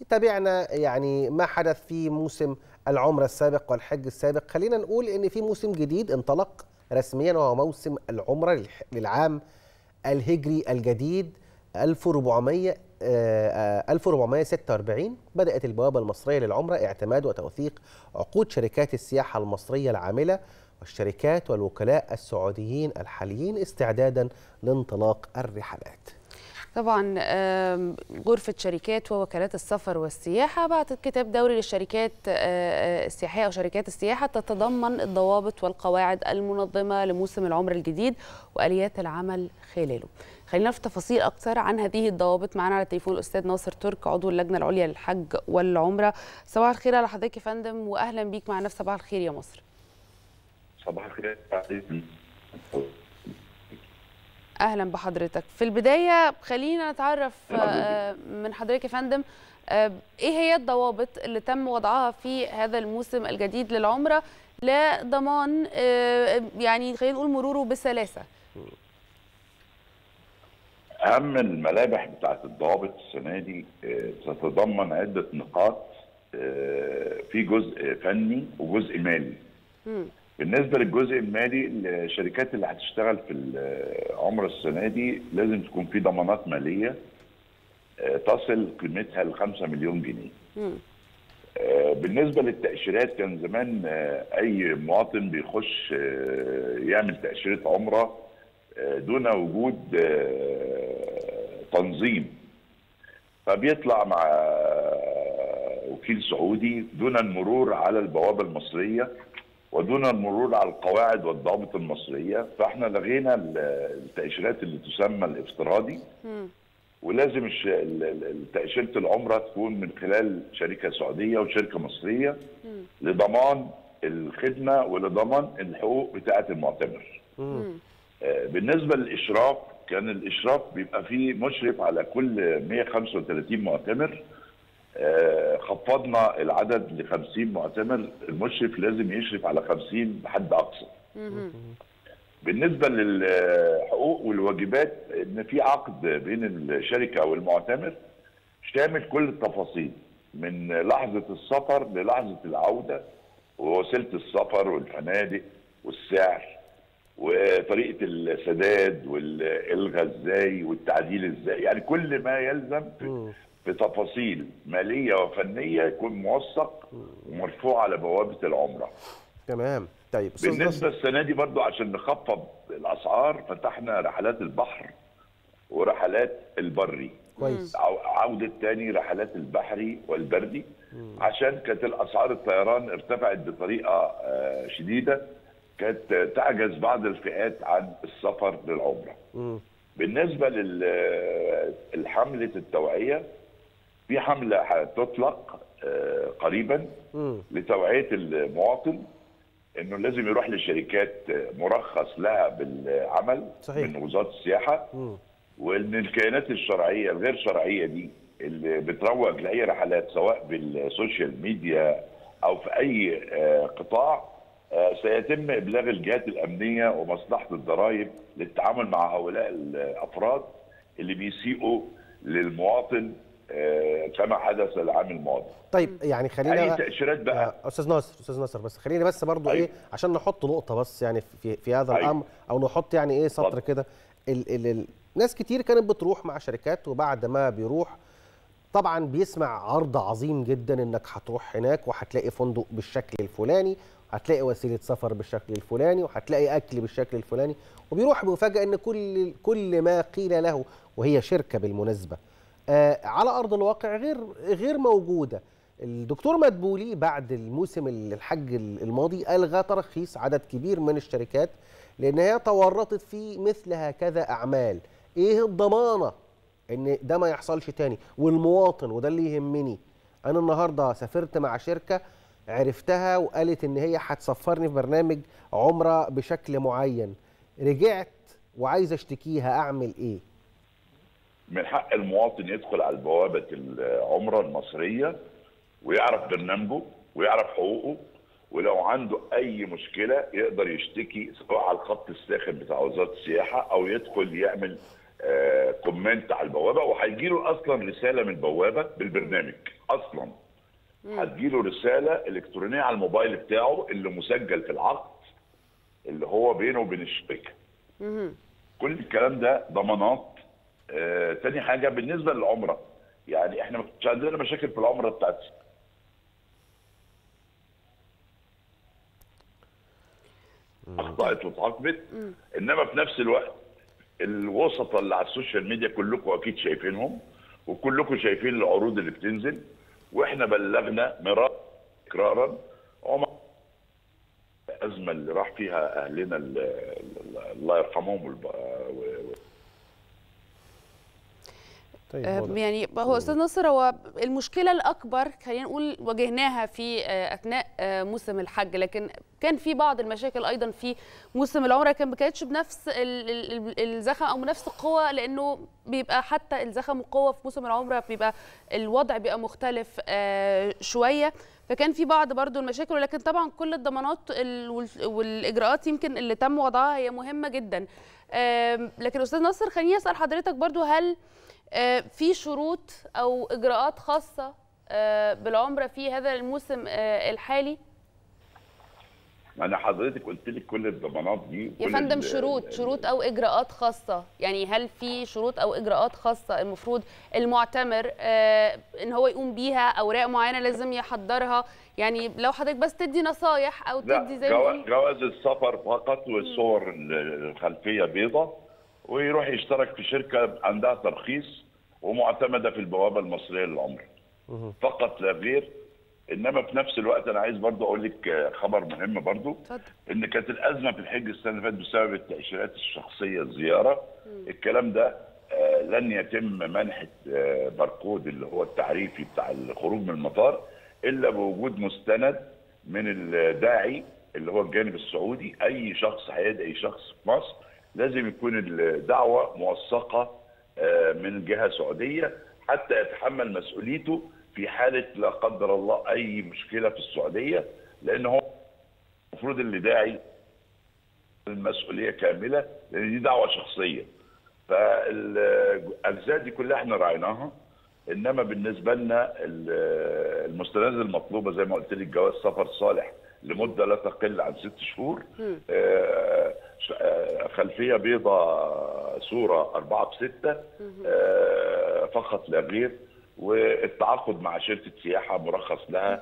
تابعنا يعني ما حدث في موسم العمرة السابق والحج السابق خلينا نقول ان في موسم جديد انطلق رسميا وهو موسم العمرة للح- للعام الهجري الجديد 1400 آه، آه، 1446 بدأت البوابة المصرية للعمرة اعتماد وتوثيق عقود شركات السياحة المصرية العاملة والشركات والوكلاء السعوديين الحاليين استعدادا لانطلاق الرحلات طبعا آم، غرفة شركات ووكالات السفر والسياحة بعتت كتاب دوري للشركات آه، آه، السياحية أو شركات السياحة تتضمن الضوابط والقواعد المنظمة لموسم العمر الجديد وآليات العمل خلاله خلينا في تفاصيل أكثر عن هذه الضوابط معنا على التليفون الأستاذ ناصر ترك عضو اللجنة العليا للحج والعمرة صباح الخير على حضرتك يا فندم وأهلا بيك معنا في صباح الخير يا مصر صباح الخير اهلا بحضرتك في البدايه خلينا نتعرف أهلا بيك. آه، من حضرتك يا فندم آه، ايه هي الضوابط اللي تم وضعها في هذا الموسم الجديد للعمره لضمان آه، يعني خلينا نقول مروره بسلاسه اهم الملامح بتاعت الضوابط السنه دي آه، تتضمن عده نقاط آه، في جزء فني وجزء مالي مم. بالنسبه للجزء المالي الشركات اللي هتشتغل في العمره السنه دي لازم تكون في ضمانات ماليه آه، تصل قيمتها ل 5 مليون جنيه مم. آه، بالنسبه للتاشيرات كان زمان آه، اي مواطن بيخش آه، يعمل تاشيره عمره آه، دون وجود آه، تنظيم فبيطلع مع آه، وكيل سعودي دون المرور على البوابه المصريه ودون المرور على القواعد والضوابط المصريه فاحنا لغينا ال- التاشيرات اللي تسمى الافتراضي مم. ولازم الش- ال- ال- تأشيرة العمرة تكون من خلال شركة سعودية وشركة مصرية لضمان الخدمة ولضمان الحقوق بتاعة المعتمر مم. آه، بالنسبة للإشراف كان الإشراف بيبقى فيه مشرف على كل 135 معتمر آه، خفضنا العدد ل 50 معتمر المشرف لازم يشرف على 50 بحد أقصى مم. بالنسبه للحقوق والواجبات ان في عقد بين الشركه والمعتمر شامل كل التفاصيل من لحظه السفر للحظه العوده ووسيله السفر والفنادق والسعر وطريقه السداد والالغاء ازاي والتعديل ازاي يعني كل ما يلزم في- في تفاصيل ماليه وفنيه يكون موثق ومرفوع على بوابه العمره تمام طيب أستاذ بالنسبه نصر، السنه دي برضو عشان نخفض الاسعار فتحنا رحلات البحر ورحلات البري كويس عو- عودة تاني رحلات البحري والبردي عشان كانت الأسعار الطيران ارتفعت بطريقة آه، شديدة كانت تعجز بعض الفئات عن السفر للعمرة مم. بالنسبة لحملة التوعية في حملة هتطلق آه، قريبا مم. لتوعيه المواطن انه لازم يروح لشركات مرخص لها بالعمل صحيح. من وزاره السياحه مم. وان الكيانات الشرعيه الغير شرعيه دي اللي بتروج لاي رحلات سواء بالسوشيال ميديا او في اي آه، قطاع آه، سيتم ابلاغ الجهات الامنيه ومصلحه الضرائب للتعامل مع هؤلاء الافراد اللي بيسيئوا للمواطن آه، كما حدث العام الماضي. طيب يعني خلينا اي تاشيرات بقى آه، استاذ ناصر استاذ ناصر بس خليني بس برضو أيوة. ايه عشان نحط نقطه بس يعني في في هذا أيوة. الامر او نحط يعني ايه سطر اتفضل. كده ال ال ال ناس كتير كانت بتروح مع شركات وبعد ما بيروح طبعا بيسمع عرض عظيم جدا انك هتروح هناك وهتلاقي فندق بالشكل الفلاني هتلاقي وسيله سفر بالشكل الفلاني وهتلاقي اكل بالشكل الفلاني وبيروح بمفاجاه ان كل كل ما قيل له وهي شركه بالمناسبه آه على ارض الواقع غير غير موجوده الدكتور مدبولي بعد الموسم الحج الماضي الغى ترخيص عدد كبير من الشركات لان هي تورطت في مثل هكذا اعمال ايه الضمانه ان ده ما يحصلش تاني والمواطن وده اللي يهمني انا النهارده سافرت مع شركه عرفتها وقالت ان هي هتسفرني في برنامج عمره بشكل معين رجعت وعايز اشتكيها اعمل ايه من حق المواطن يدخل على بوابة العمرة المصرية ويعرف برنامجه ويعرف حقوقه ولو عنده أي مشكلة يقدر يشتكي سواء على الخط الساخن بتاع وزارة السياحة أو يدخل يعمل آه، كومنت على البوابه وهيجي له اصلا رساله من البوابه بالبرنامج اصلا هتجي له رساله الكترونيه على الموبايل بتاعه اللي مسجل في العقد اللي هو بينه وبين الشركه كل الكلام ده ضمانات آه، تاني حاجه بالنسبه للعمره يعني احنا مش عندنا مشاكل في العمره بتاعت اخطات واتعاقبت انما في نفس الوقت الوسطاء اللي على السوشيال ميديا كلكم اكيد شايفينهم وكلكم شايفين العروض اللي بتنزل واحنا بلغنا مرارا تكرارا عمر الازمه اللي راح فيها اهلنا ال- ال- الله يرحمهم والب- و- و- طيب آه، واضح. يعني هو استاذ نصر هو المشكله الاكبر خلينا نقول واجهناها في آه، اثناء آه، موسم الحج لكن كان في بعض المشاكل ايضا في موسم العمره كان ما كانتش بنفس ال- ال- ال- الزخم او بنفس القوه لانه بيبقى حتى الزخم والقوه في موسم العمره بيبقى الوضع بيبقى مختلف آه، شويه فكان في بعض برضو المشاكل ولكن طبعا كل الضمانات ال- وال- والاجراءات يمكن اللي تم وضعها هي مهمه جدا آم، لكن استاذ نصر خليني اسال حضرتك برضو هل آه، في شروط او اجراءات خاصه آه، بالعمره في هذا الموسم آه، الحالي انا حضرتك قلت لك كل الضمانات دي يا كل فندم ال- شروط ال- شروط او اجراءات خاصه يعني هل في شروط او اجراءات خاصه المفروض المعتمر آه، ان هو يقوم بيها اوراق معينه لازم يحضرها يعني لو حضرتك بس تدي نصايح او لا تدي زي ما جوا- بنقول جواز السفر فقط والصور ال- الخلفيه بيضة ويروح يشترك في شركه عندها ترخيص ومعتمده في البوابه المصريه للعمر فقط لا غير انما في نفس الوقت انا عايز برضو اقول لك آه، خبر مهم برضو اتفضل ان كانت الازمه في الحج السنه اللي فاتت بسبب التاشيرات الشخصيه الزياره الكلام ده آه، لن يتم منح آه، باركود اللي هو التعريفي بتاع الخروج من المطار الا بوجود مستند من الداعي اللي هو الجانب السعودي اي شخص هيدعي شخص في مصر لازم يكون الدعوه موثقه آه، من جهه سعوديه حتى يتحمل مسؤوليته في حاله لا قدر الله اي مشكله في السعوديه لان هو المفروض اللي داعي المسؤوليه كامله لان دي دعوه شخصيه فالاجزاء دي كلها احنا راعيناها انما بالنسبه لنا ال- المستندات المطلوبه زي ما قلت لك جواز سفر صالح لمده لا تقل عن ست شهور آه، ش- آه، خلفيه بيضاء صوره أربعة بستة آه، فقط لا غير والتعاقد مع شركه سياحه مرخص لها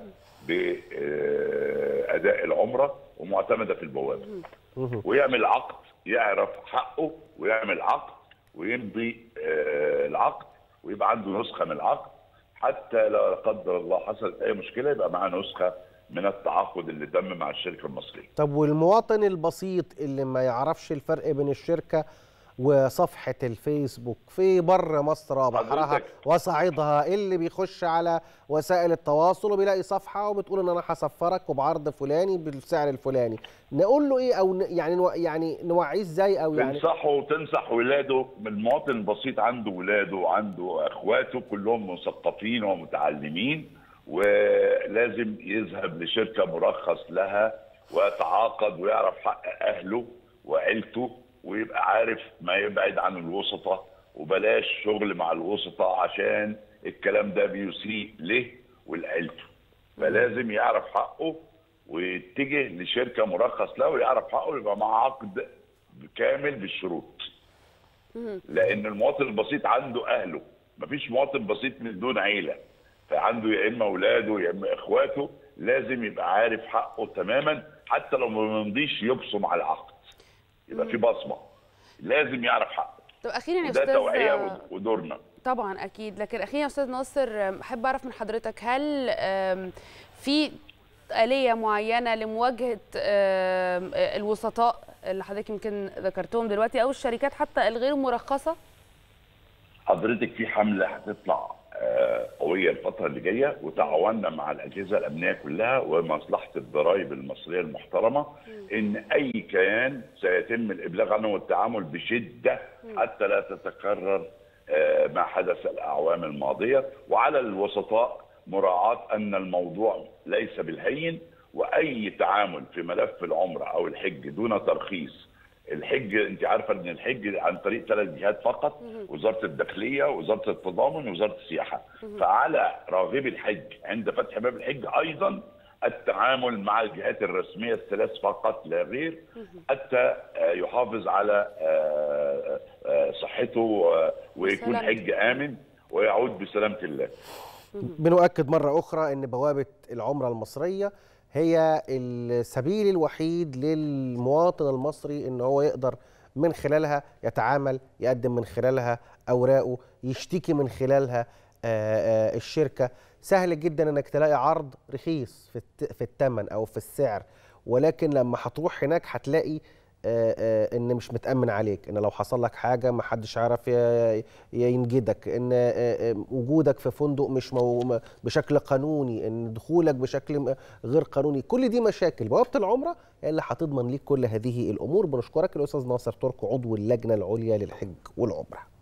باداء العمره ومعتمده في البوابه ويعمل عقد يعرف حقه ويعمل عقد ويمضي آه، العقد ويبقى عنده نسخه من العقد حتى لا قدر الله حصلت اي مشكله يبقى معاه نسخه من التعاقد اللي تم مع الشركه المصريه. طب والمواطن البسيط اللي ما يعرفش الفرق بين الشركة وصفحة الفيسبوك في بر مصر بحرها حضرتك- وصعيدها اللي بيخش على وسائل التواصل وبيلاقي صفحة وبتقول ان انا هسفرك وبعرض فلاني بالسعر الفلاني نقول له ايه او ن- يعني نوع يعني نوعيه ازاي او يعني تنصحه وتنصح ولاده المواطن البسيط عنده ولاده وعنده اخواته كلهم مثقفين ومتعلمين ولازم يذهب لشركه مرخص لها ويتعاقد ويعرف حق اهله وعيلته ويبقى عارف ما يبعد عن الوسطاء وبلاش شغل مع الوسطاء عشان الكلام ده بيسيء له ولعيلته فلازم يعرف حقه ويتجه لشركه مرخص له ويعرف حقه ويبقى معاه عقد كامل بالشروط لان المواطن البسيط عنده اهله مفيش مواطن بسيط من دون عيله فعنده يا اما اولاده يا اما اخواته لازم يبقى عارف حقه تماما حتى لو ما يمضيش يبصم على العقد يبقى في بصمه لازم يعرف حقه طب اخيرا يا وده توعيه استاذ ودورنا طبعا اكيد لكن اخيرا يا استاذ ناصر أم، احب اعرف من حضرتك هل أم، في آلية معينة لمواجهة أم، الوسطاء اللي حضرتك يمكن ذكرتهم دلوقتي أو الشركات حتى الغير مرخصة؟ حضرتك في حمله هتطلع آه، قويه الفتره اللي جايه وتعاوننا مع الاجهزه الامنيه كلها ومصلحه الضرائب المصريه المحترمه ان اي كيان سيتم الابلاغ عنه والتعامل بشده حتى لا تتكرر آه، ما حدث الاعوام الماضيه وعلى الوسطاء مراعاه ان الموضوع ليس بالهين واي تعامل في ملف العمره او الحج دون ترخيص الحج انت عارفه ان الحج عن طريق ثلاث جهات فقط وزاره الداخليه وزاره التضامن ووزاره السياحه فعلى راغبي الحج عند فتح باب الحج ايضا التعامل مع الجهات الرسميه الثلاث فقط لا غير حتى آه، يحافظ على آه، آه، صحته آه، ويكون وسلامته. حج امن ويعود بسلامه الله بنؤكد مرة أخرى أن بوابة العمرة المصرية هي السبيل الوحيد للمواطن المصري أن هو يقدر من خلالها يتعامل يقدم من خلالها أوراقه يشتكي من خلالها آه، آه، الشركة سهل جدا أنك تلاقي عرض رخيص في الت- في الثمن أو في السعر ولكن لما هتروح هناك هتلاقي آه، آه، ان مش متامن عليك ان لو حصل لك حاجه ما حدش عارف ي- ينجدك ان آه، آه، وجودك في فندق مش مو م- بشكل قانوني ان دخولك بشكل م- غير قانوني كل دي مشاكل بوابه العمره هي اللي هتضمن ليك كل هذه الامور بنشكرك الاستاذ ناصر ترك عضو اللجنه العليا للحج والعمره